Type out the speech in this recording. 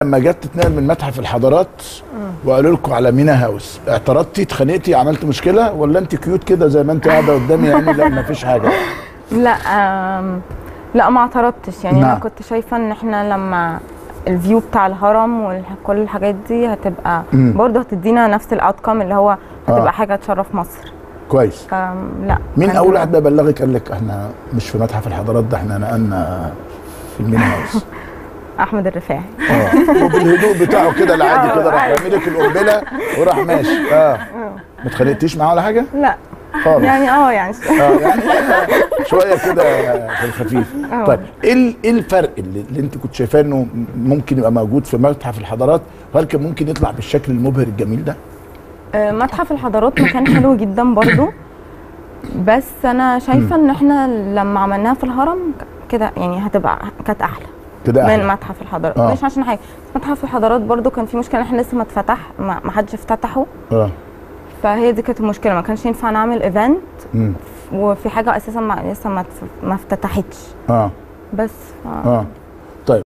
لما جت تتنقل من متحف الحضارات وقالوا لكم على مينا هاوس اعترضتي اتخانقتي عملت مشكله ولا انت كيوت كده زي ما انت قاعده قدامي يعني لا ما فيش حاجه لا آم، لا ما اعترضتش يعني نعم. انا كنت شايفه ان احنا لما الفيو بتاع الهرم وكل الحاجات دي هتبقى مم. برضه هتدينا نفس الاوتكم اللي هو هتبقى آه. حاجه تشرف مصر كويس فلا مين كان اول تمام. واحد بقى بلغك قال لك احنا مش في متحف الحضارات ده احنا نقلنا في المينا هاوس احمد الرفاعي اه وبالهدوء بتاعه كده العادي كده راح رامي لك القنبله وراح ماشي اه ما اتخانقتيش معاه ولا حاجه لا خالص يعني اه يعني اه يعني شويه كده في الخفيف آه. طيب ايه ال- ايه الفرق اللي, اللي انت كنت شايفاه انه ممكن يبقى موجود في متحف الحضارات وهل كان ممكن يطلع بالشكل المبهر الجميل ده؟ آه، متحف الحضارات مكان حلو جدا برضو بس انا شايفه ان احنا لما عملناها في الهرم ك- كده يعني هتبقى كانت احلى كده من أحلى. متحف الحضارات آه. مش عشان حاجه متحف الحضارات برضو كان في مشكله احنا لسه ما اتفتح ما ما حدش افتتحه اه فهي دي كانت المشكله ما كانش ينفع نعمل ايفنت مم. وفي حاجه اساسا ما لسه ما اتف- ما افتتحتش اه بس ف... اه